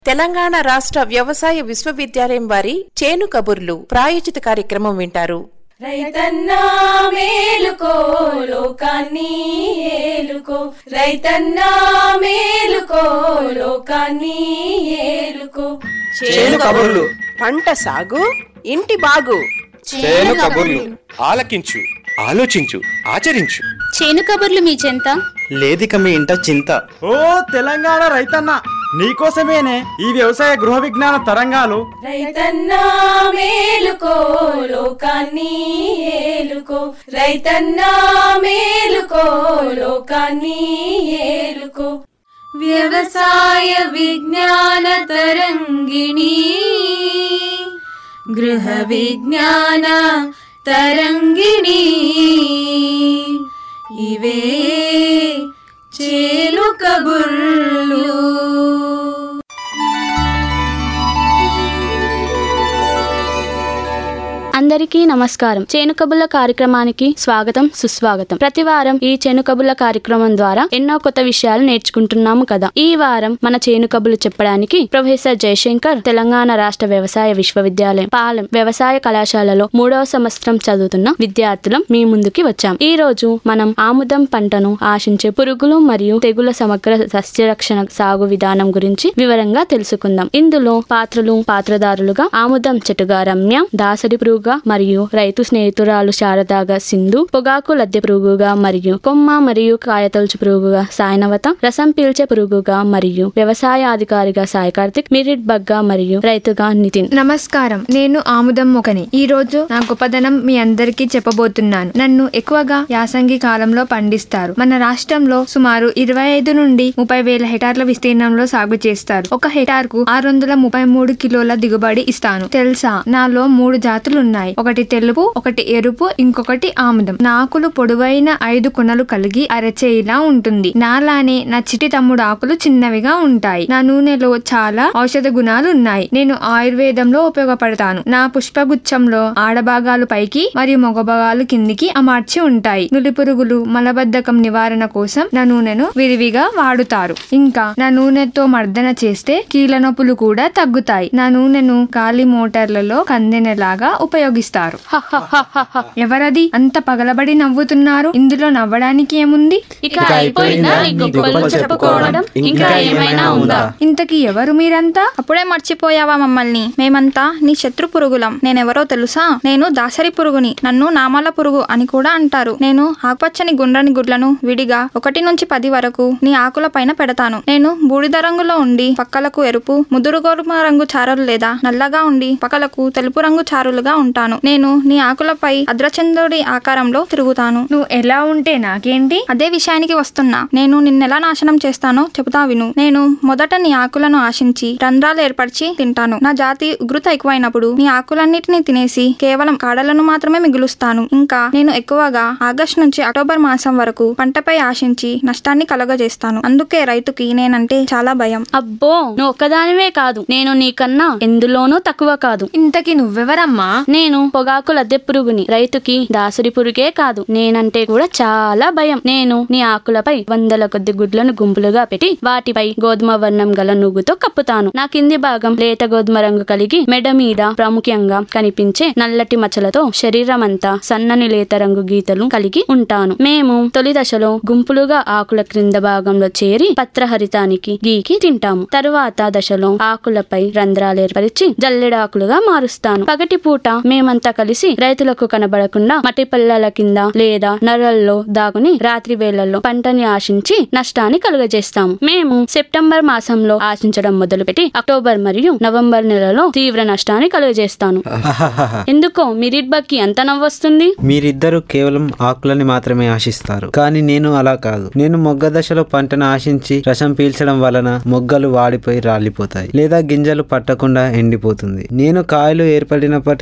తెలంగాణ రాష్ట్ర వ్యవసాయ విశ్వవిద్యాలయం వారి చేను కబుర్లు ప్రాయోజిత కార్యక్రమం వింటారు రైతన్నా మేలుకో లోకాన్ని ఏలుకో రైతన్నా మేలుకో లోకాన్ని ఏలుకో చేను కబుర్లు పంట సాగు ఇంటి బాగు చేను కబుర్లు ఆలకించు ఆలోచించు ఆచరించు చేను కబుర్లు మీ చెంత లేదిక మీ ఇంట చింత ఓ తెలంగాణ రైతన్న నీకోసమేనే ఈ వ్యవసాయ గృహ విజ్ఞాన తరంగాలు రైతన్నా మేలుకో లోకాన్ని ఏలుకో రైతన్నా మేలుకో లోకాన్ని ఏలుకో వ్యవసాయ విజ్ఞాన తరంగిణి గృహ విజ్ఞాన తరంగిణి ఇవే చేలు కబుర్లు అందరికీ నమస్కారం చేను కబుర్ల కార్యక్రమానికి స్వాగతం సుస్వాగతం ప్రతి వారం ఈ చేను కబుర్ల కార్యక్రమం ద్వారా ఎన్నో కొత్త విషయాలు నేర్చుకుంటున్నాము కదా ఈ వారం మన చేను కబుర్లు చెప్పడానికి ప్రొఫెసర్ జయశంకర్ తెలంగాణ రాష్ట్ర వ్యవసాయ విశ్వవిద్యాలయం పాలెం వ్యవసాయ కళాశాలలో మూడవ సంవత్సరం చదువుతున్న విద్యార్థులం మీ ముందుకి వచ్చాం ఈ రోజు మనం ఆముదం పంటను ఆశించే పురుగులు మరియు తెగుల సమగ్ర సస్యరక్షణ సాగు విధానం గురించి వివరంగా తెలుసుకుందాం ఇందులో పాత్రలు పాత్రదారులుగా ఆముదం చెట్టుగా రమ్య దాసరి పురుగుగా మరియు రైతు స్నేహితురాలు శారదాగా సింధు పొగాకు లద్దె పురుగుగా మరియు కొమ్మ మరియు కాయతొలుచు పురుగుగా సాయనవత రసం పీల్చే పురుగుగా మరియు వ్యవసాయ అధికారిగా సాయి కార్తిక్ మిరిట్ బగ్గా మరియు రైతుగా నితిన్ నమస్కారం నేను ఆముదం మొకని ఈ రోజు నా గొప్పదనం మీ అందరికీ చెప్పబోతున్నాను నన్ను ఎక్కువగా యాసంగి కాలంలో పండిస్తారు మన రాష్ట్రంలో సుమారు ఇరవై ఐదు నుండి ముప్పై వేల హెక్టార్ల విస్తీర్ణంలో సాగు చేస్తారు ఒక హెక్టార్ కు ఆరు వందల ముప్పై మూడు కిలోల దిగుబడి ఇస్తాను తెలుసా నాలో మూడు జాతులు ఉన్నాయి ఒకటి తెలుపు ఒకటి ఎరుపు ఇంకొకటి ఆముదం నా ఆకులు పొడవైన ఐదు కొనలు కలిగి అరచేయిలా ఉంటుంది నాలానే నా చిటి తమ్ముడు ఆకులు చిన్నవిగా ఉంటాయి నా నూనెలో చాలా ఔషధ గుణాలు ఉన్నాయి నేను ఆయుర్వేదంలో ఉపయోగపడతాను నా పుష్పగుచ్చంలో ఆడభాగాలు పైకి మరియు మగ భాగాలు కిందికి అమర్చి ఉంటాయి నులి పురుగులు మలబద్ధకం నివారణ కోసం నా నూనెను విరివిగా వాడుతారు ఇంకా నా నూనెతో మర్దన చేస్తే కీళ్ళ నొప్పులు కూడా తగ్గుతాయి నా నూనెను గాలి మోటార్లలో కందెనలాగా ఉపయోగిస్తారు ఎవరది అంత పగలబడి నవ్వుతున్నారు ఇందులో నవ్వడానికి ఏముంది ఇక అయిపోయిందా ఈ గొప్పలు చెప్పుకోవడం ఇంకా ఏమైనా ఉందా ఇంతకీ ఎవరు మీరంతా అప్పుడే మర్చిపోయావా మమ్మల్ని మేమంతా నీ శత్రు పురుగులం నేనెవరో తెలుసా నేను దాసరి పురుగుని నన్ను నామాల పురుగు అని కూడా అంటారు నేను ఆకుపచ్చని గుండ్రని గుడ్లను విడిగా ఒకటి నుంచి పది వరకు నీ ఆకుల పైన పెడతాను నేను బూడిద రంగులో ఉండి పక్కలకు ఎరుపు ముదురు గోధుమ రంగు చారులు లేదా నల్లగా ఉండి పక్కలకు తెలుపు రంగు చారులుగా ఉంటాను నేను నీ ఆకులపై అద్రచంద్రుడి ఆకారంలో తిరుగుతాను నువ్వు ఎలా ఉంటే నాకేంటి అదే విషయానికి వస్తున్నా నేను నిన్నెలా నాశనం చేస్తానో చెబుతా విను నేను మొదట నీ ఆకులను ఆశించి రంధ్రాలు ఏర్పరిచి తింటాను నా జాతి ఉగ్రత ఎక్కువైనప్పుడు నీ ఆకులన్నిటిని తినేసి కేవలం కాడలను మాత్రమే మిగులుస్తాను ఇంకా నేను ఎక్కువగా ఆగస్టు నుంచి అక్టోబర్ మాసం వరకు పంటపై ఆశించి నష్టాన్ని కలగజేస్తాను అందుకే రైతుకి నేనంటే చాలా భయం అబ్బో నువ్వు ఒక్కదానివే కాదు నేను నీకన్నా ఎందులోనూ తక్కువ కాదు ఇంతకీ నువ్వెవరమ్మా నేను పొగాకు లద్దె పురుగుని రైతుకి దాసురి పురుగే కాదు నేనంటే కూడా చాలా భయం నేను నీ ఆకులపై వందల కొద్ది గుడ్లను గుంపులుగా పెట్టి వాటిపై గోధుమ వర్ణం గల నువ్వుతో కప్పుతాను నా కింది భాగం లేత గోధుమ రంగు కలిగి మెడ మీద ప్రాముఖ్యంగా కనిపించే నల్లటి మచ్చలతో శరీరం అంతా సన్నని లేత రంగు గీతలు కలిగి ఉంటాను మేము తొలి దశలో గుంపులుగా ఆకుల క్రింద భాగంలో చేరి పత్రహరితానికి గీకి తింటాము తరువాత దశలో ఆకులపై రంధ్రాలు ఏర్పరిచి జల్లెడాకులుగా మారుస్తాను పగటి పూట మేమంతా కలిసి రైతులకు కనబడకుండా మట్టి పల్లల కింద లేదా నరల్లో దాగుని రాత్రి వేళల్లో పంటని ఆశించి నష్టాన్ని కలుగజేస్తాము మేము సెప్టెంబర్ మాసంలో ఆశించడం మొదలుపెట్టి అక్టోబర్ మరియు నవంబర్ నెలలో తీవ్ర నష్టాన్ని కలుగజేస్తాను ఎందుకో మిరిట్బక్కి ఎంత నవ్వొస్తుంది మీరిద్దరూ కేవలం ఆకులని మాత్రమే ఆశిస్తారు కానీ నేను అలా కాదు నేను మొగ్గ దశలో పంటను ఆశించి రసం పీల్చడం వలన మొగ్గలు వాడిపోయి రాలిపోతాయి లేదా గింజలు పట్టకుండా ఎండిపోతుంది నేను కాయలు ఏర్పడినప్పటికీ గింజ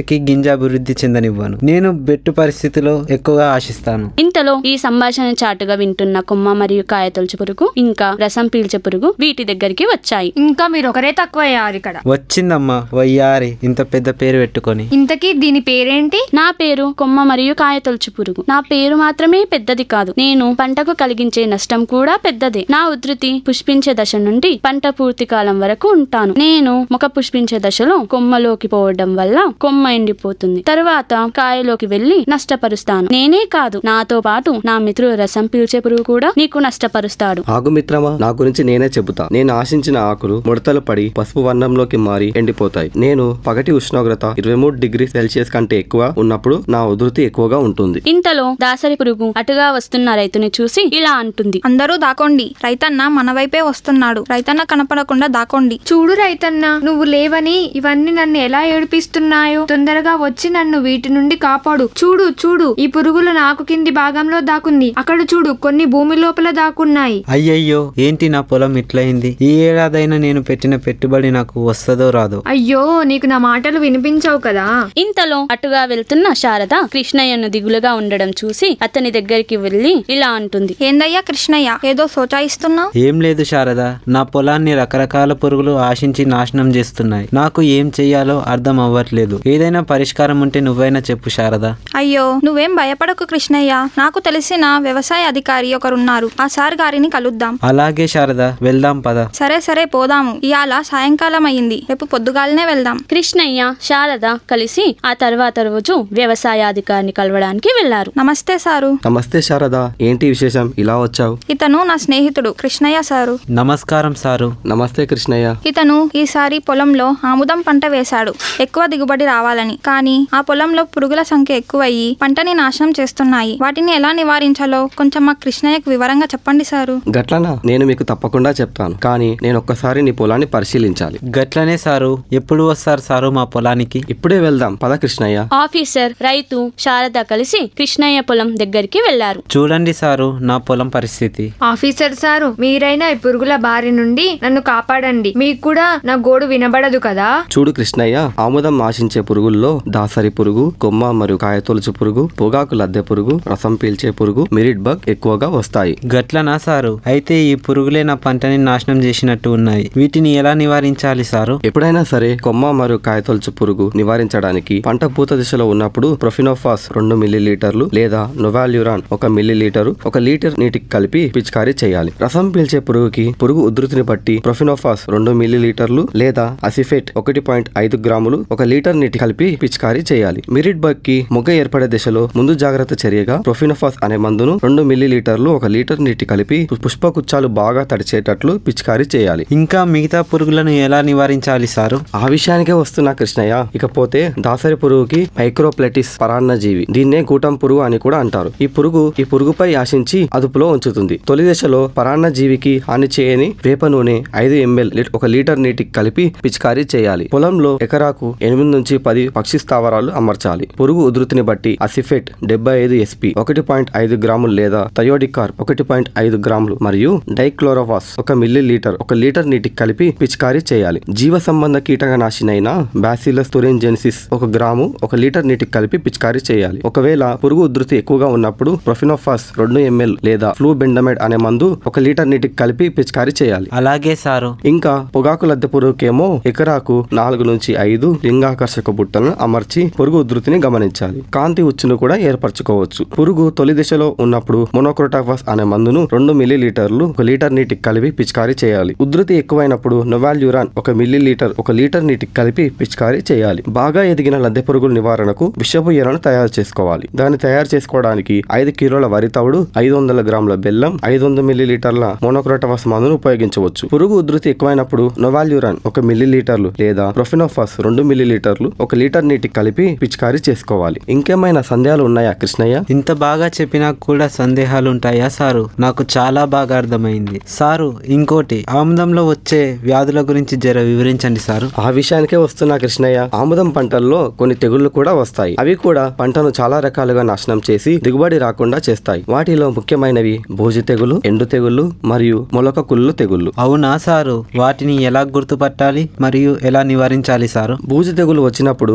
అభివృద్ధి చెందనివ్వను నేను బెట్టు పరిస్థితిలో ఎక్కువగా ఆశిస్తాను ఇంతలో ఈ సంభాషణ చాటుగా వింటున్న కొమ్మ మరియు కాయతొలుచు పురుగు ఇంకా రసం పీల్చే పురుగు వీటి దగ్గరికి వచ్చాయి ఇంకా మీరు ఒకరే తక్కువ అయ్యారు ఇక్కడ వచ్చిందమ్మా వయ్యారి ఇంత పెద్ద పేరు పెట్టుకొని ఇంతకీ దీని పేరేంటి నా పేరు కొమ్మ మరియు కాయతొలుచు పురుగు నా పేరు మాత్రమే పెద్దది కాదు నేను పంటకు కలిగించే నష్టం కూడా పెద్దదే నా ఉధృతి పుష్పించే దశ నుండి పంట పూర్తి కాలం వరకు ఉంటాను నేను మొక్క పుష్పించే దశలో కొమ్మలోకి పోవడం వల్ల కొమ్మ ఎండిపోతుంది తరువాత కాయలోకి వెళ్లి నష్టపరుస్తాను నేనే కాదు నాతో పాటు నా మిత్రుడు రసం పీల్చే పురుగు కూడా నీకు నష్టపరుస్తాడు ఆగు మిత్రమా నా గురించి నేనే చెబుతా నేను ఆశించిన ఆకులు ముడతలు పడి పసుపు వర్ణంలోకి మారి ఎండిపోతాయి నేను పగటి ఉష్ణోగ్రత ఇరవై మూడు డిగ్రీ సెల్సియస్ కంటే ఎక్కువ ఉన్నప్పుడు నా ఉధృతి ఎక్కువగా ఉంటుంది ఇంతలో దాసరి పురుగు అటుగా వస్తున్న రైతుని చూసి ఇలా అంటుంది అందరూ దాకోండి రైతన్న మన వైపే వస్తున్నాడు రైతన్న కనపడకుండా దాకోండి చూడు రైతన్న నువ్వు లేవని ఇవన్నీ నన్ను ఎలా ఏడిపిస్తున్నాయో తొందరగా వచ్చి నన్ను వీటి నుండి కాపాడు చూడు చూడు ఈ పురుగులు నాకు కింది భాగంలో దాకుంది అక్కడ చూడు కొన్ని భూమి లోపల దాక్కున్నాయి అయ్యయ్యో ఏంటి నా పొలం ఇట్లయింది ఈ ఏడాదైనా నేను పెట్టిన పెట్టుబడి నాకు వస్తుందో రాదో అయ్యో నీకు నా మాటలు వినిపించవు కదా ఇంతలో అటుగా వెళ్తున్న శారద కృష్ణయ్యను దిగులుగా ఉండడం చూసి అతని దగ్గరికి వెళ్లి ఇలా అంటుంది ఏందయ్యా కృష్ణయ్య ఏదో సోచాయిస్తున్నావు ఏం లేదు శారద నా పొలాన్ని రకరకాల పురుగులు ఆశించి నాశనం చేస్తున్నాయి నాకు ఏం చెయ్యాలో అర్థం అవ్వట్లేదు ఏదైనా పరిష్కారం ఉంటే నువ్వైనా చెప్పు శారద అయ్యో నువ్వేం భయపడకు కృష్ణయ్య నాకు తెలిసిన వ్యవసాయ అధికారి ఒకరున్నారు ఆ సార్ గారిని కలుద్దాం అలాగే శారద వెళ్దాం పద సరే సరే పోదాము ఇవాళ సాయంకాలం అయింది రేపు పొద్దుగాలనే వెళ్దాం కృష్ణయ్య శారద కలిసి ఆ తర్వాత రోజు వ్యవసాయాధికారిని కలవడానికి వెళ్లారు నమస్తే సారు నమస్తే శారద ఏంటి విశేషం ఇలా వచ్చావు ఇతను నా స్నేహితుడు కృష్ణయ్య సారు నమస్కారం సారు నమస్తే కృష్ణయ్య ఇతను ఈసారి పొలంలో ఆముదం పంట వేశాడు ఎక్కువ దిగుబడి రావాలని కానీ ఆ పొలంలో పురుగుల సంఖ్య ఎక్కువయ్యి పంటని నాశనం చేస్తున్నాయి వాటిని ఎలా నివారించాలో కొంచెం మా కృష్ణయ్యకు వివరంగా చెప్పండి సారు గట్లనా నేను మీకు తప్పకుండా చెప్తాను కానీ నేను ఒక్కసారి నీ పొలాన్ని పరిశీలించాలి గట్లనే సారు ఎప్పుడు వస్తారు సారు మా పొలానికి ఇప్పుడే వెళ్దాం పద కృష్ణయ్య ఆఫీసర్ రైతు శారద కలిసి కృష్ణయ్య పొలం దగ్గరికి వెళ్లారు చూడండి సారు నా పొలం పరిస్థితి ఆఫీసర్ సారు మీరైనా ఈ పురుగుల బారి నుండి నన్ను కాపాడండి మీకు కూడా నా గోడు వినబడదు కదా చూడు కృష్ణయ్య ఆముదం ఆశించే పురుగుల్లో దాసరి పురుగు కొమ్మ మరియు కాయతొలుచు పురుగు పొగాకు లద్దె పురుగు రసం పీల్చే పురుగు మిరిట్ బగ్ ఎక్కువగా వస్తాయి గట్లనా సారు అయితే ఈ పురుగులే నా పంటని నాశనం చేసినట్టు ఉన్నాయి వీటిని ఎలా నివారించాలి సారు ఎప్పుడైనా సరే కొమ్మ మరియు కాయతొలుచు పురుగు నివారించడానికి పంట పూత దిశలో ఉన్నప్పుడు ప్రొఫినోఫాస్ రెండు మిల్లీ లీటర్లు లేదా నొవాల్యూరాన్ ఒక మిల్లీ లీటరు ఒక లీటర్ నీటికి కలిపి పిచికారీ చేయాలి రసం పీల్చే పురుగుకి పురుగు ఉధృతిని బట్టి ప్రొఫినోఫాస్ రెండు మిల్లీ లీటర్లు లేదా అసిఫేట్ ఒకటి పాయింట్ ఐదు గ్రాములు ఒక లీటర్ నీటి కలిపి పిచికారీ చేయాలి మిరిట్ బగ్ కి మొగ్గ ఏర్పడే దిశలో ముందు జాగ్రత్త చర్యగా ప్రొఫినోఫాస్ అనే మందును రెండు మిల్లీ లీటర్లు ఒక లీటర్ నీటి కలిపి పుష్పగుచ్చాలు బాగా తడిచేటట్లు పిచికారీ చేయాలి ఇంకా మిగతా పురుగులను ఎలా నివారించాలి సారు ఆ విషయానికే వస్తున్నా కృష్ణయ్య ఇకపోతే దాసరి పురుగుకి మైక్రోప్లెటిస్ పరాన్నజీవి దీన్నే కూటం పురుగు అని కూడా అంటారు ఈ పురుగు ఈ పురుగుపై ఆశించి అదుపులో ఉంచుతుంది తొలి దశలో పరాన్నజీవికి హాని చేయని వేప నూనె ఐదు ఎంఎల్ ఒక లీటర్ నీటికి కలిపి పిచికారీ చేయాలి పొలంలో ఎకరాకు ఎనిమిది నుంచి పది పక్షి స్థావరాలు అమర్చాలి పురుగు ఉధృతిని బట్టి అసిఫెట్ డెబ్బై ఐదు ఎస్పి ఒకటి పాయింట్ ఐదు గ్రాములు లేదా థయోడికార్ ఒకటి పాయింట్ ఐదు గ్రాములు మరియు డైక్లోరోవాస్ ఒక మిల్లీ లీటర్ ఒక లీటర్ నీటికి కలిపి పిచికారీ చేయాలి జీవ సంబంధ కీటకనాశినైన బాసిలస్ తురెంజెన్సిస్ ఒక గ్రాము ఒక లీటర్ నీటికి కలిపి పిచికారీ చేయాలి ఒకవేళ పురుగు ఉధృతి ఎక్కువగా ఉన్నప్పుడు ప్రొఫినోఫాస్ రెండు ఎంఎల్ లేదా ఫ్లూ బెండమైడ్ అనే మందు ఒక లీటర్ నీటికి కలిపి పిచికారీ చేయాలి అలాగే సారు ఇంకా పొగాకు లద్దె పురుగుకేమో ఎకరాకు నాలుగు నుంచి ఐదు లింగాకర్షక బుట్టలను అమర్చి పురుగు ఉధృతిని గమనించాలి కాంతి ఉచ్చును కూడా ఏర్పరచుకోవచ్చు పురుగు తొలి దశలో ఉన్నప్పుడు మొనోక్రోటాఫాస్ అనే మందును రెండు మిల్లీ లీటర్లు ఒక లీటర్ నీటికి కలిపి పిచికారీ చేయాలి ఉధృతి ఎక్కువైనప్పుడు నొవాల్యూరాన్ ఒక మిల్లీ లీటర్ ఒక లీటర్ నీటికి కలిపి పిచికారీ చేయాలి బాగా ఎదిగిన లద్దె పురుగుల నివారణకు విషపు ఎరను తయారు చేసుకోవాలి దాన్ని తయారు చేసుకోవడానికి ఐదు కిలోల వరి తవుడు ఐదు వందల గ్రాముల బెల్లం ఐదు వందల మిల్లీ లీటర్ల మోనోక్రోటఫాస్ మందును ఉపయోగించవచ్చు పురుగు ఉధృతి ఎక్కువైనప్పుడు నొవాల్యూరాన్ ఒక మిల్లీ లీటర్లు లేదా ప్రొఫినోఫాస్ రెండు మిల్లీ లీటర్లు ఒక లీటర్ నీటికి కలిపి పిచికారీ చేసుకోవాలి ఇంకేమైనా సందేహాలు ఉన్నాయా కృష్ణయ్య ఇంత బాగా చెప్పినా కూడా సందేహాలు ఉంటాయా సారు నాకు చాలా బాగా అర్థమైంది సారు ఇంకోటి ఆముదంలో వచ్చే వ్యాధుల గురించి జర వివరించండి సారు ఆ విషయానికే వస్తున్నా కృష్ణయ్య ఆముదం పంటల్లో కొన్ని తెగుళ్లు కూడా వస్తాయి అవి కూడా పంటను చాలా రకాలుగా నాశనం చేసి దిగుబడి రాకుండా చేస్తాయి వాటిలో ముఖ్యమైనవి భూజి తెగులు ఎండు తెగుళ్ళు మరియు మొలక కుళ్ళు తెగుళ్ళు అవునా సారు వాటిని ఎలా గుర్తుపట్టాలి మరియు ఎలా నివారించాలి సారు బూజు తెగులు వచ్చినప్పుడు కాయల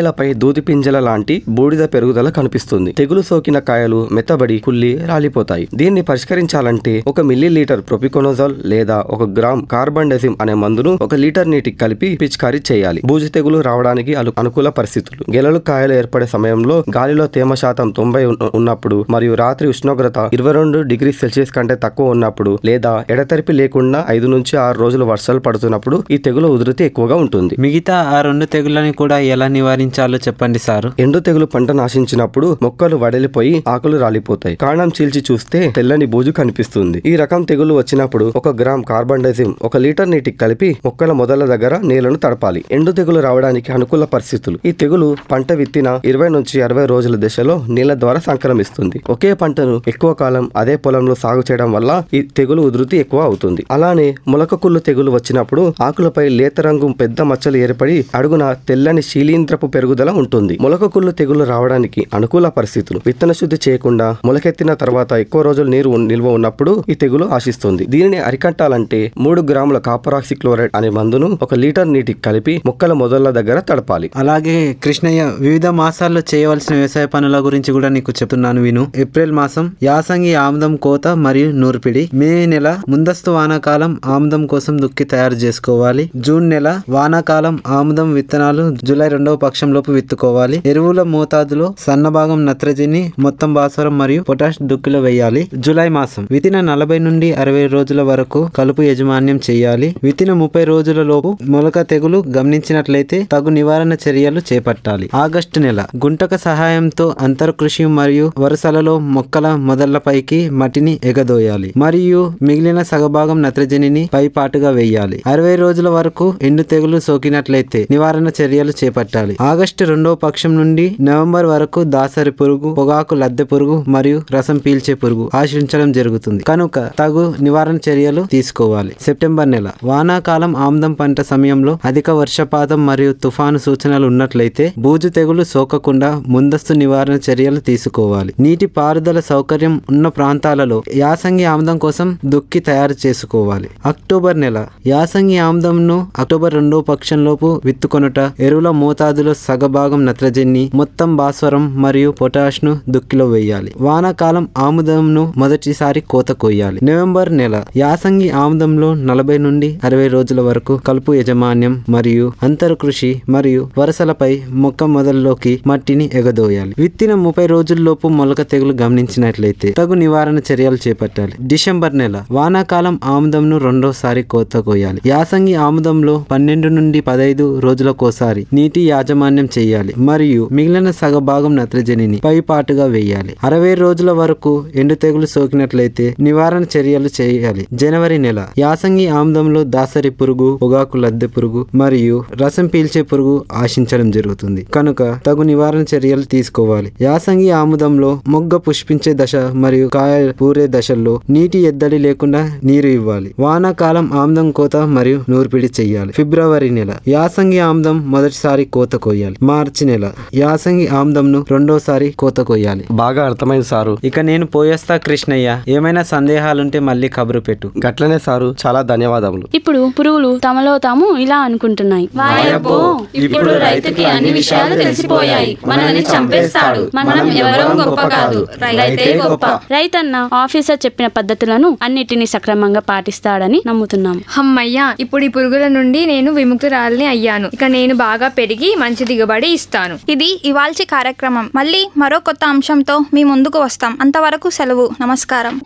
కాయలపై దూది పింజల లాంటి బూడిద పెరుగుదల కనిపిస్తుంది తెగులు సోకిన కాయలు మెత్తబడి కుళ్ళి రాలిపోతాయి దీన్ని పరిష్కరించాలంటే ఒక మిల్లీ లీటర్ ప్రొపికొనోజాల్ లేదా ఒక గ్రామ్ కార్బండెసిమ్ అనే మందును ఒక లీటర్ నీటికి కలిపి పిచికారీ చేయాలి బూజు తెగులు రావడానికి అను- అనుకూల పరిస్థితులు గెలలు కాయలు ఏర్పడే సమయంలో గాలిలో తేమ శాతం తొంభై ఉన్న- ఉన్నప్పుడు మరియు రాత్రి ఉష్ణోగ్రత ఇరవై రెండు డిగ్రీ సెల్సియస్ కంటే తక్కువ ఉన్నప్పుడు లేదా ఎడతెరిపి లేకుండా ఐదు నుంచి ఆరు రోజులు వర్షాలు పడుతున్నప్పుడు ఈ తెగులు ఉధృతి ఎక్కువగా ఉంటుంది మిగతా ఆ రెండు తెగుళ్ళని కూడా ఎలా నివారించాలో చెప్పండి సారు ఎండు తెగులు పంట నాశించినప్పుడు మొక్కలు వడలిపోయి ఆకులు రాలిపోతాయి కాండం చీల్చి చూస్తే తెల్లని బూజు కనిపిస్తుంది ఈ రకం తెగులు వచ్చినప్పుడు ఒక గ్రామ్ కార్బండైజిమ్ ఒక లీటర్ నీటికి కలిపి మొక్కల మొదల దగ్గర నీళ్లను తడపాలి ఎండు తెగులు రావడానికి అనుకూల పరిస్థితులు ఈ తెగులు పంట విత్తిన ఇరవై నుంచి అరవై రోజుల దశలో నీళ్ల ద్వారా సంక్రమిస్తుంది ఒకే పంటను ఎక్కువ కాలం అదే పొలంలో సాగు చేయడం వల్ల ఈ తెగులు ఉధృతి ఎక్కువ అవుతుంది అలానే మొలక కుళ్ళు తెగులు వచ్చినప్పుడు ఆకులపై లేత రంగు పెద్ద మచ్చలు ఏర్పడి అడుగున తెల్లని శీలీంద్రపు పెరుగుదల ఉంటుంది మొలక కుళ్ళు తెగులు రావడానికి అనుకూల పరిస్థితులు విత్తన శుద్ధి చేయకుండా మొలకెత్తిన తర్వాత ఎక్కువ రోజులు నీరు ఉన్- నిల్వ ఉన్నప్పుడు ఈ తెగులు ఆశిస్తుంది దీనిని అరికట్టాలంటే మూడు గ్రాముల కాపరాక్సి క్లోరైడ్ అనే మందును ఒక లీటర్ నీటికి కలిపి మొక్కల మొదళ్ల దగ్గర తడపాలి అలాగే కృష్ణయ్య వివిధ మాసాల్లో చేయవలసిన వ్యవసాయ పనుల గురించి కూడా నీకు చెప్తున్నాను విను ఏప్రిల్ మాసం యాసంగి ఆముదం కోత మరియు నూర్పిడి మే నెల ముందస్తు వానాకాలం ఆముదం కోసం దుక్కి తయారు చేసుకోవాలి జూన్ నెల వానాకాలం ఆముదం విత్తనాలు జూలై రెండవ పక్షంలోపు విత్తుకోవాలి ఎరువుల మోతాదులో సన్నభాగం నత్రజని మొత్తం భాస్వరం మరియు పొటాష్ దుక్కిలో వేయాలి జూలై మాసం వితిన నలభై నుండి అరవై రోజుల వరకు కలుపు యజమాన్యం చేయాలి వితిన ముప్పై రోజుల లోపు మొలక తెగులు గమనించినట్లయితే తగు నివారణ చర్యలు చేపట్టాలి ఆగస్టు నెల గుంటక సహాయంతో అంతర్ కృషి మరియు వరుసలలో మొక్కల మొదళ్లపైకి మట్టిని ఎగదోయాలి మరియు మిగిలిన సగభాగం నత్రజనిని పైపాటుగా వేయాలి అరవై రోజుల వరకు ఎండు తెగులు సోకినట్లయితే నివారణ చర్యలు చేపట్టాలి ఆగస్టు రెండవ పక్షం నుండి నవంబర్ వరకు దాసరి పురుగు పొగాకు లద్దె పురుగు మరియు రసం పీల్చే పురుగు ఆశించడం జరుగుతుంది కనుక తగు నివారణ చర్యలు తీసుకోవాలి సెప్టెంబర్ నెల వానాకాలం ఆమ్దం పంట సమయంలో అధిక వర్షపాతం మరియు తుఫాను సూచనలు ఉన్నట్లయితే బూజు తెగులు సోకకుండా ముందస్తు నివారణ చర్యలు తీసుకోవాలి నీటి పారుదల సౌకర్యం ఉన్న ప్రాంతాలలో యాసంగి ఆమ్దం కోసం దుక్కి తయారు చేసుకోవాలి అక్టోబర్ నెల యాసంగి ఆమ్దంను అక్టోబర్ రెండో పక్షంలోపు విత్తుకొనుట ఎరువుల మోతాదులో సగభాగం నత్రజని మొత్తం భాస్వరం మరియు పొటాష్ ను దుక్కిలో వేయాలి వానాకాలం ఆముదంను మొదటిసారి కోత కొయ్యాలి నవంబర్ నెల యాసంగి ఆముదంలో నలభై నుండి అరవై రోజుల వరకు కలుపు యజమాన్యం మరియు అంతర కృషి మరియు వరసలపై మొక్క మొదల్లోకి మట్టిని ఎగదోయాలి విత్తిన ముప్పై రోజుల్లోపు మొలక తెగులు గమనించినట్లయితే తగు నివారణ చర్యలు చేపట్టాలి డిసెంబర్ నెల వానాకాలం ఆముదంను రెండోసారి కోత కోయాలి యాసంగి ఆముదంలో పన్నెండు నుండి పదైదు రోజులకోసారి నీటి యాజమాన్యం చేయాలి మరియు మిగిలిన సగభాగం నత్రజనిని పైపాటుగా వేయాలి అరవై రోజుల వరకు ఎండు తెగులు సోకినట్లయితే నివారణ చర్యలు చేయాలి జనవరి నెల యాసంగి ఆముదంలో దాసరి పురుగు పొగాకు లద్దె పురుగు మరియు రసం పీల్చే పురుగు ఆశించడం జరుగుతుంది కనుక తగు నివారణ చర్యలు తీసుకోవాలి యాసంగి ఆముదంలో మొగ్గ పుష్పించే దశ మరియు కాయ పూరే దశల్లో నీటి ఎద్దడి లేకుండా నీరు ఇవ్వాలి వానాకాలం ఆమ్దం కోత మరియు నూర్పిడి చెయ్యాలి ఫిబ్రవరి నెల యాసంగి ఆమ్దం మొదటిసారి కోత కొయ్యాలి మార్చి నెల యాసంగి ఆమ్దంను రెండోసారి కోత కొయ్యాలి బాగా అర్థమైంది సారు ఇక నేను పోయేస్తా కృష్ణయ్య ఏమైనా సందేహాలుంటే మళ్ళీ కబురు పెట్టు గట్లనే సారు చాలా ధన్యవాదములు ఇప్పుడు పురుగులు తమలో తాము ఇలా అనుకుంటున్నాయి వాయబ్బో ఇప్పుడు రైతుకి అన్ని విషయాలు తెలిసిపోయాయి మనల్ని చంపేస్తాడు మనం ఎవరో గొప్ప కాదు రైతే గొప్ప రైతన్న ఆఫీసర్ చెప్పిన పద్ధతులను అన్నిటినీ సక్రమంగా పాటిస్తాడని నమ్ముతున్నాం హమ్మయ్యా ఇప్పుడు ఈ పురుగుల నుండి నేను విముక్తురాలని అయ్యాను ఇక నేను బాగా పెరిగి మంచి దిగుబడి ఇస్తాను ఇది ఇవాల్చి కార్యక్రమం మళ్ళీ మరో కొత్త అంశంతో మీ ముందుకు వస్తాం అంతవరకు సెలవు నమస్కారం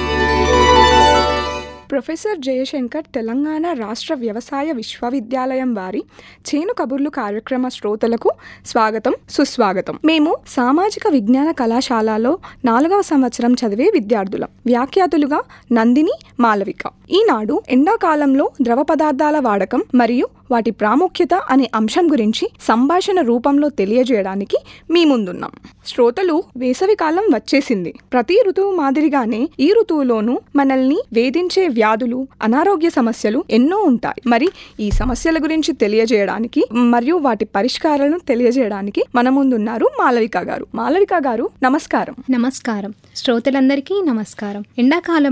ప్రొఫెసర్ జయశంకర్ తెలంగాణ రాష్ట్ర వ్యవసాయ విశ్వవిద్యాలయం వారి చేను కబుర్లు కార్యక్రమ శ్రోతలకు స్వాగతం సుస్వాగతం మేము సామాజిక విజ్ఞాన కళాశాలలో నాలుగవ సంవత్సరం చదివే విద్యార్థులం వ్యాఖ్యాతులుగా నందిని మాలవిక ఈనాడు ఎండాకాలంలో ద్రవ పదార్థాల వాడకం మరియు వాటి ప్రాముఖ్యత అనే అంశం గురించి సంభాషణ రూపంలో తెలియజేయడానికి మీ ముందున్నాం శ్రోతలు వేసవి కాలం వచ్చేసింది ప్రతి ఋతువు మాదిరిగానే ఈ ఋతువులోనూ మనల్ని వేధించే వ్యాధులు అనారోగ్య సమస్యలు ఎన్నో ఉంటాయి మరి ఈ సమస్యల గురించి తెలియజేయడానికి మరియు వాటి పరిష్కారాలను తెలియజేయడానికి మన ముందున్నారు మాలవిక గారు మాలవిక గారు నమస్కారం నమస్కారం శ్రోతలందరికీ నమస్కారం ఎండాకాలంలో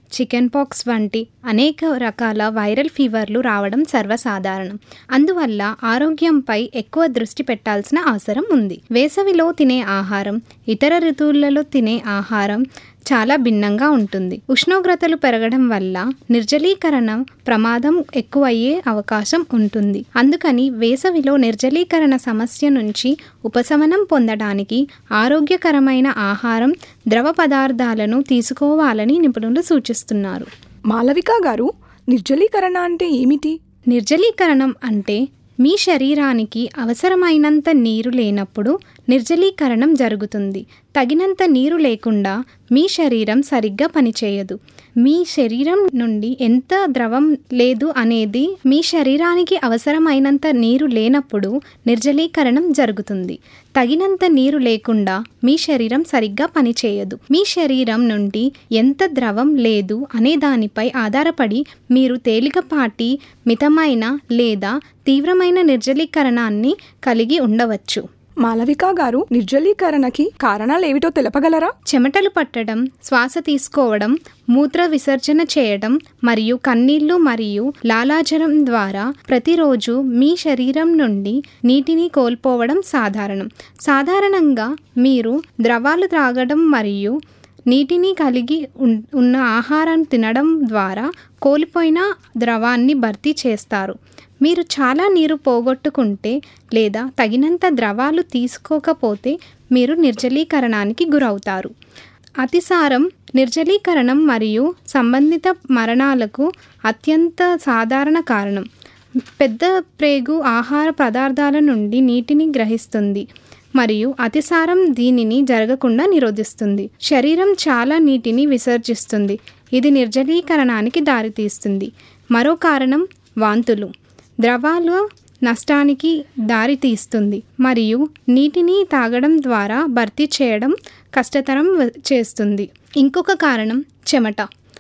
చికెన్ పాక్స్ వంటి అనేక రకాల వైరల్ ఫీవర్లు రావడం సర్వసాధారణం అందువల్ల ఆరోగ్యంపై ఎక్కువ దృష్టి పెట్టాల్సిన అవసరం ఉంది వేసవిలో తినే ఆహారం ఇతర ఋతువులలో తినే ఆహారం చాలా భిన్నంగా ఉంటుంది ఉష్ణోగ్రతలు పెరగడం వల్ల నిర్జలీకరణ ప్రమాదం ఎక్కువయ్యే అవకాశం ఉంటుంది అందుకని వేసవిలో నిర్జలీకరణ సమస్య నుంచి ఉపశమనం పొందడానికి ఆరోగ్యకరమైన ఆహారం ద్రవ పదార్థాలను తీసుకోవాలని నిపుణులు సూచిస్తున్నారు మాలవిక గారు నిర్జలీకరణ అంటే ఏమిటి నిర్జలీకరణం అంటే మీ శరీరానికి అవసరమైనంత నీరు లేనప్పుడు నిర్జలీకరణం జరుగుతుంది తగినంత నీరు లేకుండా మీ శరీరం సరిగ్గా పనిచేయదు మీ శరీరం నుండి ఎంత ద్రవం లేదు అనేది మీ శరీరానికి అవసరమైనంత నీరు లేనప్పుడు నిర్జలీకరణం జరుగుతుంది తగినంత నీరు లేకుండా మీ శరీరం సరిగ్గా పనిచేయదు మీ శరీరం నుండి ఎంత ద్రవం లేదు అనే దానిపై ఆధారపడి మీరు తేలికపాటి మితమైన లేదా తీవ్రమైన నిర్జలీకరణాన్ని కలిగి ఉండవచ్చు మాలవిక గారు నిర్జలీకరణకి కారణాలు ఏమిటో తెలపగలరా చెమటలు పట్టడం శ్వాస తీసుకోవడం మూత్ర విసర్జన చేయడం మరియు కన్నీళ్లు మరియు లాలాజలం ద్వారా ప్రతిరోజు మీ శరీరం నుండి నీటిని కోల్పోవడం సాధారణం సాధారణంగా మీరు ద్రవాలు త్రాగడం మరియు నీటిని కలిగి ఉన్- ఉన్న ఆహారం తినడం ద్వారా కోల్పోయిన ద్రవాన్ని భర్తీ చేస్తారు మీరు చాలా నీరు పోగొట్టుకుంటే లేదా తగినంత ద్రవాలు తీసుకోకపోతే మీరు నిర్జలీకరణానికి గురవుతారు అతిసారం నిర్జలీకరణం మరియు సంబంధిత మరణాలకు అత్యంత సాధారణ కారణం పెద్ద ప్రేగు ఆహార పదార్థాల నుండి నీటిని గ్రహిస్తుంది మరియు అతిసారం దీనిని జరగకుండా నిరోధిస్తుంది శరీరం చాలా నీటిని విసర్జిస్తుంది ఇది నిర్జలీకరణానికి దారితీస్తుంది మరో కారణం వాంతులు ద్రవాల నష్టానికి దారితీస్తుంది మరియు నీటిని తాగడం ద్వారా భర్తీ చేయడం కష్టతరం వ- చేస్తుంది ఇంకొక కారణం చెమట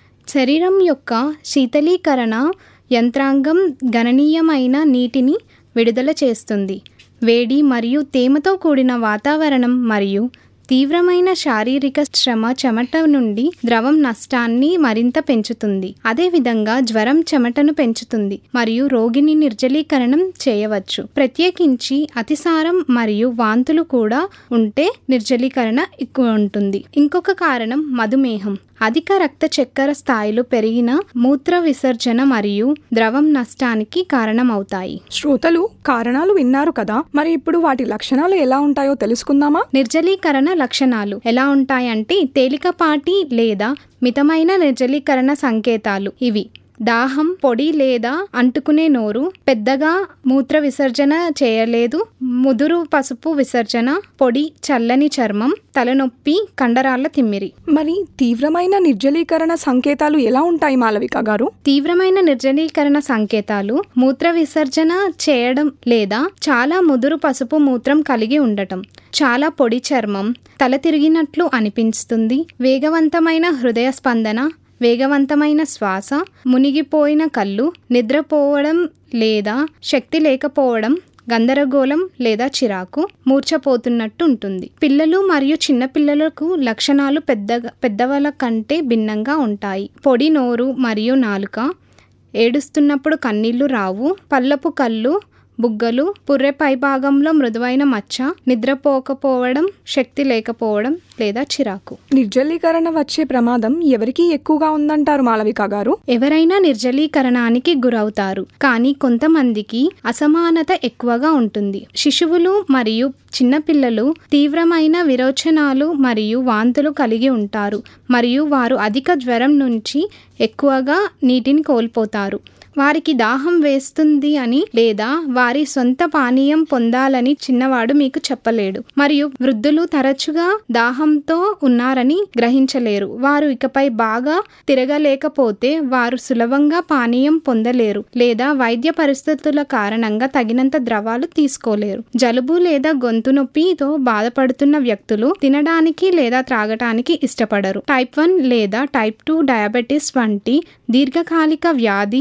శరీరం యొక్క శీతలీకరణ యంత్రాంగం గణనీయమైన నీటిని విడుదల చేస్తుంది వేడి మరియు తేమతో కూడిన వాతావరణం మరియు తీవ్రమైన శారీరక శ్రమ చెమట నుండి ద్రవం నష్టాన్ని మరింత పెంచుతుంది అదేవిధంగా జ్వరం చెమటను పెంచుతుంది మరియు రోగిని నిర్జలీకరణం చేయవచ్చు ప్రత్యేకించి అతిసారం మరియు వాంతులు కూడా ఉంటే నిర్జలీకరణ ఎక్కువ ఉంటుంది ఇంకొక కారణం మధుమేహం అధిక రక్త చక్కెర స్థాయిలు పెరిగిన మూత్ర విసర్జన మరియు ద్రవం నష్టానికి కారణమవుతాయి శ్రోతలు కారణాలు విన్నారు కదా మరి ఇప్పుడు వాటి లక్షణాలు ఎలా ఉంటాయో తెలుసుకుందామా నిర్జలీకరణ లక్షణాలు ఎలా ఉంటాయంటే తేలికపాటి లేదా మితమైన నిర్జలీకరణ సంకేతాలు ఇవి దాహం పొడి లేదా అంటుకునే నోరు పెద్దగా మూత్ర విసర్జన చేయలేదు ముదురు పసుపు విసర్జన పొడి చల్లని చర్మం తలనొప్పి కండరాల తిమ్మిరి మరి తీవ్రమైన నిర్జలీకరణ సంకేతాలు ఎలా ఉంటాయి మాలవిక గారు తీవ్రమైన నిర్జలీకరణ సంకేతాలు మూత్ర విసర్జన చేయడం లేదా చాలా ముదురు పసుపు మూత్రం కలిగి ఉండటం చాలా పొడి చర్మం తల తిరిగినట్లు అనిపిస్తుంది వేగవంతమైన హృదయ స్పందన వేగవంతమైన శ్వాస మునిగిపోయిన కళ్ళు నిద్రపోవడం లేదా శక్తి లేకపోవడం గందరగోళం లేదా చిరాకు మూర్ఛపోతున్నట్టు ఉంటుంది పిల్లలు మరియు చిన్నపిల్లలకు లక్షణాలు పెద్దగా పెద్దవాళ్ళ కంటే భిన్నంగా ఉంటాయి పొడి నోరు మరియు నాలుక ఏడుస్తున్నప్పుడు కన్నీళ్లు రావు పల్లపు కళ్ళు బుగ్గలు పుర్రె పైభాగంలో మృదువైన మచ్చ నిద్రపోకపోవడం శక్తి లేకపోవడం లేదా చిరాకు నిర్జలీకరణ వచ్చే ప్రమాదం ఎవరికి ఎక్కువగా ఉందంటారు మాలవిక గారు ఎవరైనా నిర్జలీకరణానికి గురవుతారు కానీ కొంతమందికి అసమానత ఎక్కువగా ఉంటుంది శిశువులు మరియు చిన్నపిల్లలు తీవ్రమైన విరోచనాలు మరియు వాంతులు కలిగి ఉంటారు మరియు వారు అధిక జ్వరం నుంచి ఎక్కువగా నీటిని కోల్పోతారు వారికి దాహం వేస్తుంది అని లేదా వారి సొంత పానీయం పొందాలని చిన్నవాడు మీకు చెప్పలేడు మరియు వృద్ధులు తరచుగా దాహంతో ఉన్నారని గ్రహించలేరు వారు ఇకపై బాగా తిరగలేకపోతే వారు సులభంగా పానీయం పొందలేరు లేదా వైద్య పరిస్థితుల కారణంగా తగినంత ద్రవాలు తీసుకోలేరు జలుబు లేదా గొంతు నొప్పితో బాధపడుతున్న వ్యక్తులు తినడానికి లేదా త్రాగటానికి ఇష్టపడరు టైప్ వన్ లేదా టైప్ టూ డయాబెటీస్ వంటి దీర్ఘకాలిక వ్యాధి ఉన్న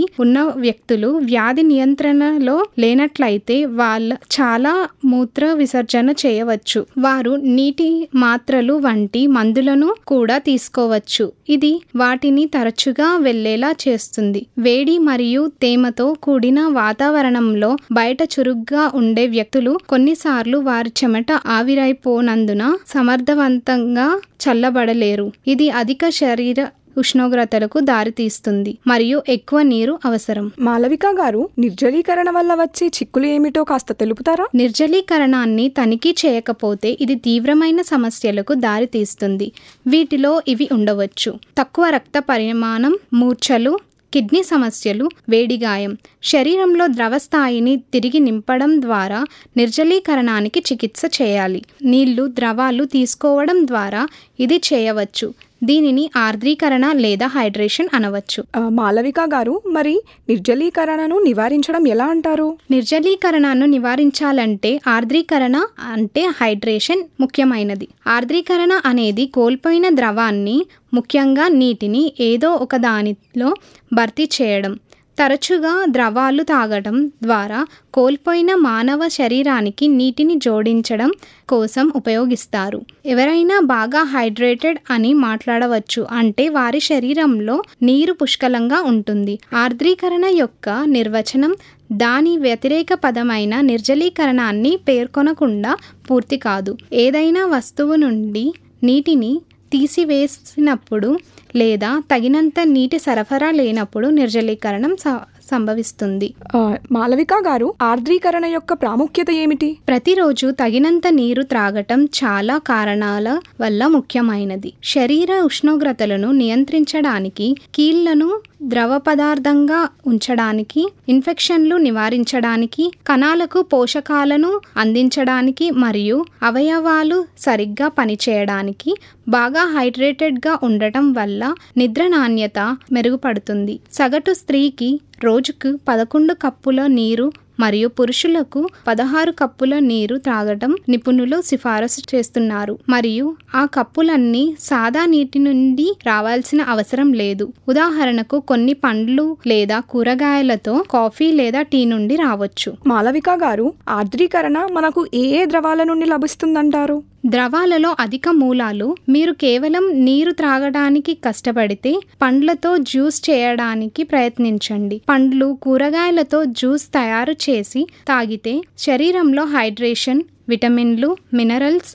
వ్యక్తులు వ్యాధి నియంత్రణలో లేనట్లయితే వాళ్ళ చాలా మూత్ర విసర్జన చేయవచ్చు వారు నీటి మాత్రలు వంటి మందులను కూడా తీసుకోవచ్చు ఇది వాటిని తరచుగా వెళ్లేలా చేస్తుంది వేడి మరియు తేమతో కూడిన వాతావరణంలో బయట చురుగ్గా ఉండే వ్యక్తులు కొన్నిసార్లు వారి చెమట ఆవిరైపోనందున సమర్థవంతంగా చల్లబడలేరు ఇది అధిక శరీర ఉష్ణోగ్రతలకు దారితీస్తుంది మరియు ఎక్కువ నీరు అవసరం మాలవిక గారు నిర్జలీకరణ వల్ల వచ్చే చిక్కులు ఏమిటో కాస్త తెలుపుతారా నిర్జలీకరణాన్ని తనిఖీ చేయకపోతే ఇది తీవ్రమైన సమస్యలకు దారితీస్తుంది వీటిలో ఇవి ఉండవచ్చు తక్కువ రక్త పరిమాణం మూర్ఛలు కిడ్నీ సమస్యలు వేడిగాయం శరీరంలో ద్రవ స్థాయిని తిరిగి నింపడం ద్వారా నిర్జలీకరణానికి చికిత్స చేయాలి నీళ్లు ద్రవాలు తీసుకోవడం ద్వారా ఇది చేయవచ్చు దీనిని ఆర్ద్రీకరణ లేదా హైడ్రేషన్ అనవచ్చు ఆ, మాలవిక గారు మరి నిర్జలీకరణను నివారించడం ఎలా అంటారు నిర్జలీకరణను నివారించాలంటే ఆర్ద్రీకరణ అంటే హైడ్రేషన్ ముఖ్యమైనది ఆర్ద్రీకరణ అనేది కోల్పోయిన ద్రవాన్ని ముఖ్యంగా నీటిని ఏదో ఒక దానిలో భర్తీ చేయడం తరచుగా ద్రవాలు తాగడం ద్వారా కోల్పోయిన మానవ శరీరానికి నీటిని జోడించడం కోసం ఉపయోగిస్తారు ఎవరైనా బాగా హైడ్రేటెడ్ అని మాట్లాడవచ్చు అంటే వారి శరీరంలో నీరు పుష్కలంగా ఉంటుంది ఆర్ద్రీకరణ యొక్క నిర్వచనం దాని వ్యతిరేక పదమైన నిర్జలీకరణాన్ని పేర్కొనకుండా పూర్తి కాదు ఏదైనా వస్తువు నుండి నీటిని తీసివేసినప్పుడు లేదా తగినంత నీటి సరఫరా లేనప్పుడు నిర్జలీకరణం స- సంభవిస్తుంది ఆ, మాలవిక గారు ఆర్ద్రీకరణ యొక్క ప్రాముఖ్యత ఏమిటి ప్రతిరోజు తగినంత నీరు త్రాగటం చాలా కారణాల వల్ల ముఖ్యమైనది శరీర ఉష్ణోగ్రతలను నియంత్రించడానికి కీళ్లను ద్రవ పదార్థంగా ఉంచడానికి ఇన్ఫెక్షన్లు నివారించడానికి కణాలకు పోషకాలను అందించడానికి మరియు అవయవాలు సరిగ్గా పనిచేయడానికి బాగా హైడ్రేటెడ్గా ఉండటం వల్ల నిద్ర నాణ్యత మెరుగుపడుతుంది సగటు స్త్రీకి రోజుకు పదకొండు కప్పుల నీరు మరియు పురుషులకు పదహారు కప్పుల నీరు త్రాగటం నిపుణులు సిఫారసు చేస్తున్నారు మరియు ఆ కప్పులన్నీ సాదా నీటి నుండి రావాల్సిన అవసరం లేదు ఉదాహరణకు కొన్ని పండ్లు లేదా కూరగాయలతో కాఫీ లేదా టీ నుండి రావచ్చు మాలవిక గారు ఆర్ద్రీకరణ మనకు ఏ ఏ ద్రవాల నుండి లభిస్తుందంటారు ద్రవాలలో అధిక మూలాలు మీరు కేవలం నీరు త్రాగడానికి కష్టపడితే పండ్లతో జ్యూస్ చేయడానికి ప్రయత్నించండి పండ్లు కూరగాయలతో జ్యూస్ తయారు చేసి తాగితే శరీరంలో హైడ్రేషన్ విటమిన్లు మినరల్స్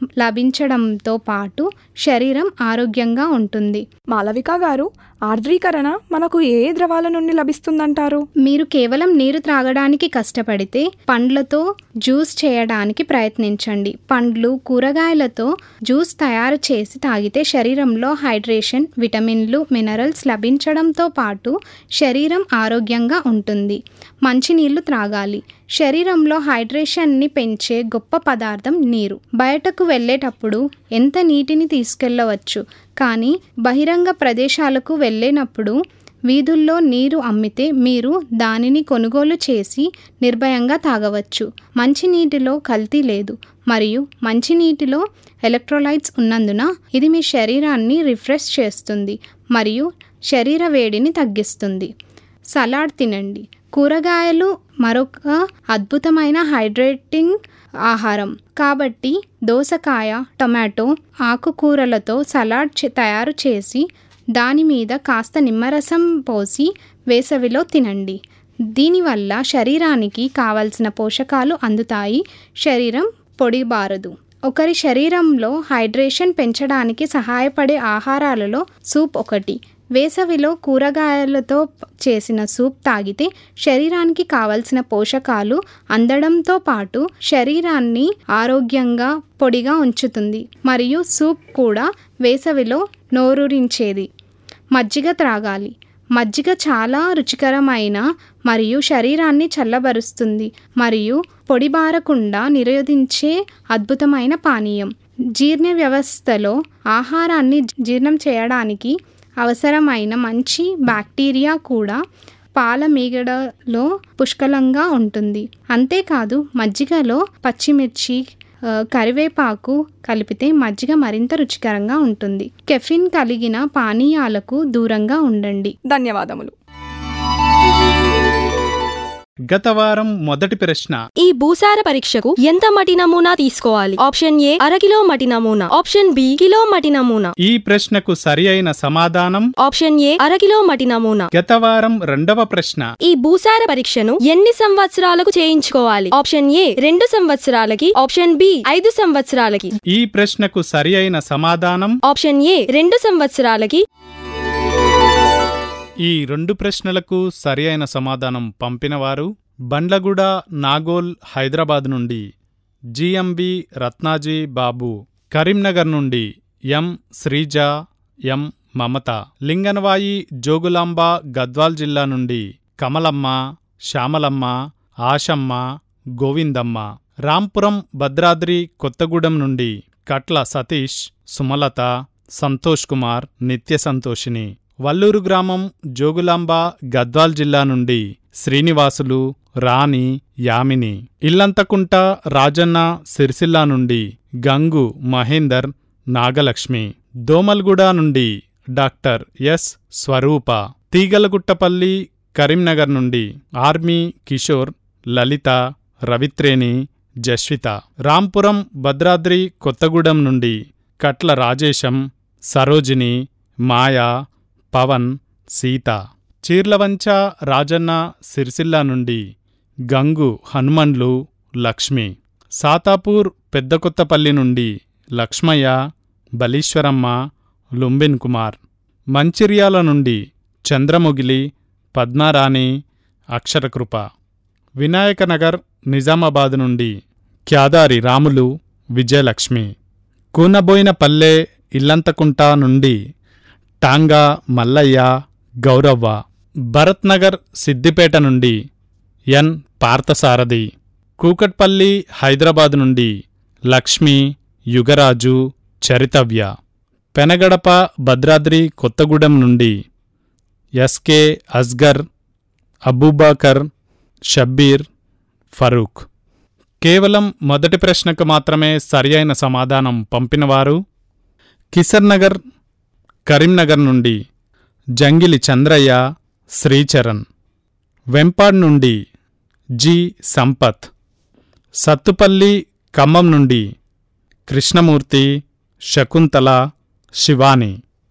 లభించడంతో పాటు శరీరం ఆరోగ్యంగా ఉంటుంది మాలవిక గారు ఆర్ద్రీకరణ మనకు ఏ ఏ ద్రవాల నుండి లభిస్తుందంటారు మీరు కేవలం నీరు త్రాగడానికి కష్టపడితే పండ్లతో జ్యూస్ చేయడానికి ప్రయత్నించండి పండ్లు కూరగాయలతో జ్యూస్ తయారు చేసి తాగితే శరీరంలో హైడ్రేషన్ విటమిన్లు మినరల్స్ లభించడంతో పాటు శరీరం ఆరోగ్యంగా ఉంటుంది మంచినీళ్లు త్రాగాలి శరీరంలో హైడ్రేషన్ని పెంచే గొప్ప పదార్థం నీరు బయటకు వెళ్ళేటప్పుడు ఎంత నీటిని తీసుకెళ్ళవచ్చు కానీ బహిరంగ ప్రదేశాలకు వెళ్ళినప్పుడు వీధుల్లో నీరు అమ్మితే మీరు దానిని కొనుగోలు చేసి నిర్భయంగా తాగవచ్చు మంచినీటిలో కల్తీ లేదు మరియు మంచినీటిలో ఎలక్ట్రోలైట్స్ ఉన్నందున ఇది మీ శరీరాన్ని రిఫ్రెష్ చేస్తుంది మరియు శరీర వేడిని తగ్గిస్తుంది సలాడ్ తినండి కూరగాయలు మరొక అద్భుతమైన హైడ్రేటింగ్ ఆహారం కాబట్టి దోసకాయ టొమాటో ఆకుకూరలతో సలాడ్ చే- తయారు చేసి దాని మీద కాస్త నిమ్మరసం పోసి వేసవిలో తినండి దీనివల్ల శరీరానికి కావలసిన పోషకాలు అందుతాయి శరీరం పొడిబారదు ఒకరి శరీరంలో హైడ్రేషన్ పెంచడానికి సహాయపడే ఆహారాలలో సూప్ ఒకటి వేసవిలో కూరగాయలతో ప- చేసిన సూప్ తాగితే శరీరానికి కావలసిన పోషకాలు అందడంతో పాటు శరీరాన్ని ఆరోగ్యంగా పొడిగా ఉంచుతుంది మరియు సూప్ కూడా వేసవిలో నోరూరించేది మజ్జిగ త్రాగాలి మజ్జిగ చాలా రుచికరమైన మరియు శరీరాన్ని చల్లబరుస్తుంది మరియు పొడిబారకుండా నిరోధించే అద్భుతమైన పానీయం జీర్ణ వ్యవస్థలో ఆహారాన్ని జీర్ణం చేయడానికి అవసరమైన మంచి బ్యాక్టీరియా కూడా పాల మీగడలో పుష్కలంగా ఉంటుంది అంతేకాదు మజ్జిగలో పచ్చిమిర్చి ఆ, కరివేపాకు కలిపితే మజ్జిగ మరింత రుచికరంగా ఉంటుంది కెఫిన్ కలిగిన పానీయాలకు దూరంగా ఉండండి ధన్యవాదములు గత వారం మొదటి ప్రశ్న ఈ భూసార పరీక్షకు ఎంత మటి నమూనా తీసుకోవాలి ఆప్షన్ ఏ అరకిలో మటి నమూనా ఆప్షన్ బి కిలో మటి నమూనా ఈ ప్రశ్నకు సరి అయిన సమాధానం ఆప్షన్ ఏ అరకిలో మటి నమూనా గత వారం రెండవ ప్రశ్న ఈ భూసార పరీక్షను ఎన్ని సంవత్సరాలకు చేయించుకోవాలి ఆప్షన్ ఏ రెండు సంవత్సరాలకి ఆప్షన్ బి ఐదు సంవత్సరాలకి ఈ ప్రశ్నకు సరి అయిన సమాధానం ఆప్షన్ ఏ రెండు సంవత్సరాలకి ఈ రెండు ప్రశ్నలకు సరి అయిన సమాధానం పంపినవారు బండ్లగూడ నాగోల్ హైదరాబాద్ నుండి జిఎంబి రత్నాజీ బాబు కరీంనగర్ నుండి ఎం శ్రీజ ఎం మమత లింగనవాయి జోగులాంబ గద్వాల్ జిల్లా నుండి కమలమ్మ శ్యామలమ్మ ఆశమ్మ గోవిందమ్మ రాంపురం భద్రాద్రి కొత్తగూడెం నుండి కట్ల సతీష్ సుమలత సంతోష్ కుమార్ నిత్య సంతోషిని వల్లూరు గ్రామం జోగులాంబ గద్వాల్ జిల్లా నుండి శ్రీనివాసులు రాణి యామిని ఇల్లంతకుంట రాజన్న సిరిసిల్ల నుండి గంగు మహేందర్ నాగలక్ష్మి దోమల్గూడ నుండి డాక్టర్ ఎస్ స్వరూప తీగలగుట్టపల్లి కరీంనగర్ నుండి ఆర్మీ కిషోర్ లలిత రవిత్రేణి జస్విత రాంపురం భద్రాద్రి కొత్తగూడెం నుండి కట్ల రాజేశం సరోజిని మాయా పవన్ సీత చీర్లవంచ రాజన్న సిరిసిల్ల నుండి గంగు హనుమండ్లు లక్ష్మి సాతాపూర్ పెద్దకొత్తపల్లి నుండి లక్ష్మయ్య బలీశ్వరమ్మ లుంబిన్ కుమార్ మంచిర్యాల నుండి చంద్రముగిలి పద్మారాణి అక్షరకృప వినాయకనగర్ నిజామాబాద్ నుండి క్యాదారి రాములు విజయలక్ష్మి కూనబోయిన పల్లె ఇల్లంతకుంట నుండి టాంగా మల్లయ్య గౌరవ్వ భరత్నగర్ సిద్దిపేట నుండి ఎన్ పార్థసారథి కూకట్పల్లి హైదరాబాద్ నుండి లక్ష్మి యుగరాజు చరితవ్య పెనగడప భద్రాద్రి కొత్తగూడెం నుండి ఎస్కే అస్గర్ అబూబాకర్ షబ్బీర్ ఫరూక్ కేవలం మొదటి ప్రశ్నకు మాత్రమే సరియైన సమాధానం పంపినవారు కిసర్ నగర్ కరీంనగర్ నుండి జంగిలి చంద్రయ్య శ్రీచరణ్ వెంపాడ్ నుండి జి సంపత్ సత్తుపల్లి ఖమ్మం నుండి కృష్ణమూర్తి శకుంతల శివాని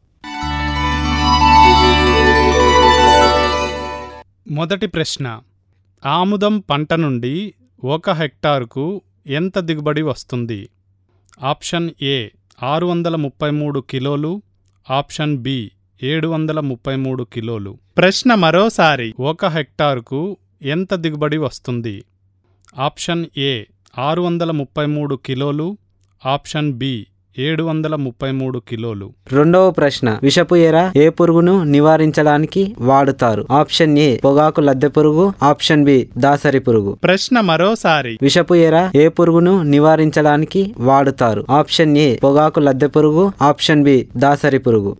మొదటి ప్రశ్న ఆముదం పంట నుండి ఒక హెక్టారుకు ఎంత దిగుబడి వస్తుంది ఆప్షన్ ఏ ఆరు వందల ముప్పై మూడు కిలోలు ఆప్షన్ బి ఏడు వందల ముప్పై మూడు కిలోలు ప్రశ్న మరోసారి ఒక హెక్టారుకు ఎంత దిగుబడి వస్తుంది ఆప్షన్ ఏ ఆరు వందల ముప్పై మూడు కిలోలు ఆప్షన్ బి ఏడు వందల ముప్పై మూడు కిలోలు రెండవ ప్రశ్న విషపు ఎర ఏ పురుగును నివారించడానికి వాడుతారు ఆప్షన్ ఏ పొగాకు లద్దె పురుగు ఆప్షన్ బి దాసరి పురుగు ప్రశ్న మరోసారి విషపు ఎర ఏ పురుగును నివారించడానికి వాడుతారు ఆప్షన్ ఏ పొగాకు లద్దె పురుగు ఆప్షన్ బి దాసరి పురుగు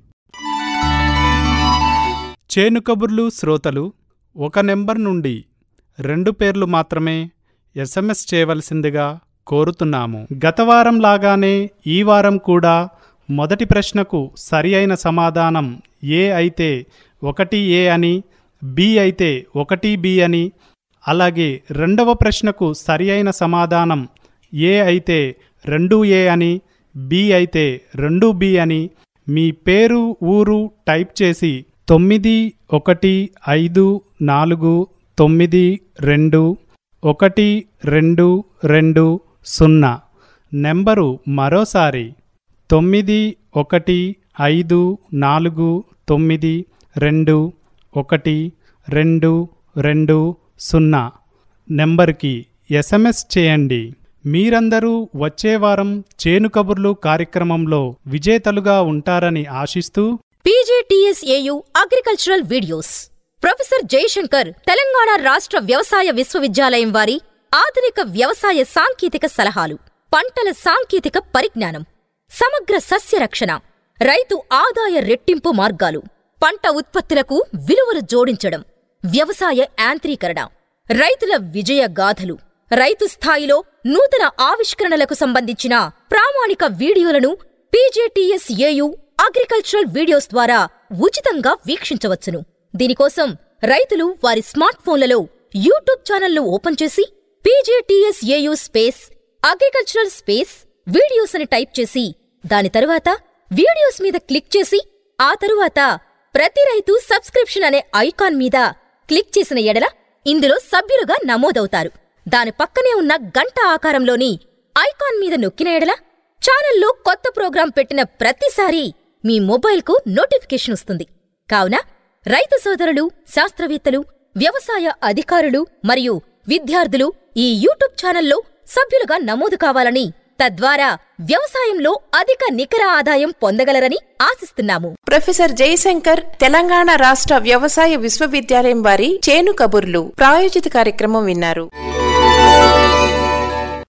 చేను కబుర్లు శ్రోతలు ఒక నెంబర్ నుండి రెండు పేర్లు మాత్రమే ఎస్ఎంఎస్ చేయవలసిందిగా కోరుతున్నాము గత వారం లాగానే ఈ వారం కూడా మొదటి ప్రశ్నకు సరి అయిన సమాధానం ఏ అయితే ఒకటి ఏ అని బి అయితే ఒకటి బి అని అలాగే రెండవ ప్రశ్నకు సరి అయిన సమాధానం ఏ అయితే రెండు ఏ అని బి అయితే రెండు బి అని మీ పేరు ఊరు టైప్ చేసి తొమ్మిది ఒకటి ఐదు నాలుగు తొమ్మిది రెండు ఒకటి రెండు రెండు సున్నా నెంబరు మరోసారి తొమ్మిది ఒకటి ఐదు నాలుగు తొమ్మిది రెండు ఒకటి రెండు రెండు సున్నా నెంబర్కి ఎస్ఎంఎస్ చేయండి మీరందరూ వచ్చే వారం చేను కబుర్లు కార్యక్రమంలో విజేతలుగా ఉంటారని ఆశిస్తూ PGTSAU agricultural videos professor Jayashankar Telangana రాష్ట్ర వ్యవసాయ విశ్వవిద్యాలయం వారి ఆధునిక వ్యవసాయ సాంకేతిక సలహాలు పంటల సాంకేతిక పరిజ్ఞానం సమగ్ర సస్య రక్షణ రైతు ఆదాయ రెట్టింపు మార్గాలు పంట ఉత్పత్తులకు విలువలు జోడించడం వ్యవసాయ యాంత్రీకరణ రైతుల విజయ గాథలు రైతు స్థాయిలో నూతన ఆవిష్కరణలకు సంబంధించిన ప్రామాణిక వీడియోలను పీజేటీఎస్ఏయు అగ్రికల్చరల్ వీడియోస్ ద్వారా ఉచితంగా వీక్షించవచ్చును దీనికోసం రైతులు వారి స్మార్ట్ ఫోన్లలో యూట్యూబ్ ఛానల్ను ఓపెన్ చేసి PJTSAU space agricultural space videos అని టైప్ చేసి దాని తరువాత వీడియోస్ మీద క్లిక్ చేసి ఆ తరువాత ప్రతి రైతు సబ్స్క్రిప్షన్ అనే ఐకాన్ మీద క్లిక్ చేసిన ఎడల ఇందులో సభ్యులుగా నమోదవుతారు దాని పక్కనే ఉన్న గంట ఆకారంలోని ఐకాన్ మీద నొక్కిన ఎడల ఛానల్లో కొత్త ప్రోగ్రాం పెట్టిన ప్రతిసారీ మీ మొబైల్కు నోటిఫికేషన్ వస్తుంది కావున రైతు సోదరులు శాస్త్రవేత్తలు వ్యవసాయ అధికారులు మరియు విద్యార్థులు ఈ యూట్యూబ్ ఛానల్లో సభ్యులుగా నమోదు కావాలని తద్వారా వ్యవసాయంలో అధిక నికర ఆదాయం పొందగలరని ఆశిస్తున్నాము ప్రొఫెసర్ జయశంకర్ తెలంగాణ రాష్ట్ర వ్యవసాయ విశ్వవిద్యాలయం వారి చేను కబుర్లు ప్రాయోజిత కార్యక్రమం విన్నారు